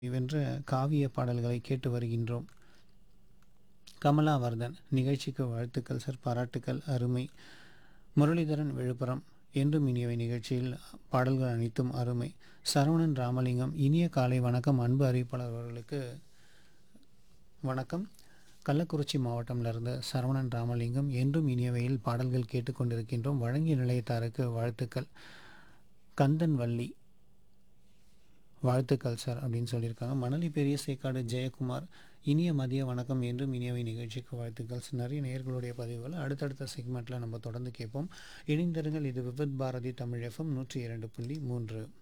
வென்ற காவிய பாடல்களை கேட்டு வருகின்றோம் கமலாவர்தன் நிகழ்ச்சிக்கு வாழ்த்துக்கள் சார் பாராட்டுக்கள் அருமை முரளிதரன் விழுப்புரம் என்றும் இனியவை நிகழ்ச்சியில் பாடல்கள் அனைத்தும் அருமை சரவணன் ராமலிங்கம் இனிய காலை வணக்கம் அன்பு அறிவிப்பாளர் அவர்களுக்கு வணக்கம் கள்ளக்குறிச்சி மாவட்டம்ல இருந்து சரவணன் ராமலிங்கம் என்றும் இனியவையில் பாடல்கள் கேட்டுக்கொண்டிருக்கின்றோம் வழங்கிய நிலையத்தாருக்கு வாழ்த்துக்கள் கந்தன் வள்ளி வாழ்த்துக்கள் சார் அப்படின்னு சொல்லியிருக்காங்க மணலி பெரிய சேக்காடு ஜெயக்குமார் இனிய மதிய வணக்கம் என்றும் இனியவை நிகழ்ச்சிக்கு வாழ்த்துக்கள் சார். நிறைய நேயர்களுடைய பதிவுகளை அடுத்தடுத்த செக்மெண்ட்டில் நம்ம தொடர்ந்து கேட்போம் இணைந்திருங்கள் இது விவித் பாரதி தமிழ் எஃப்எம் நூற்றி இரண்டு புள்ளி மூன்று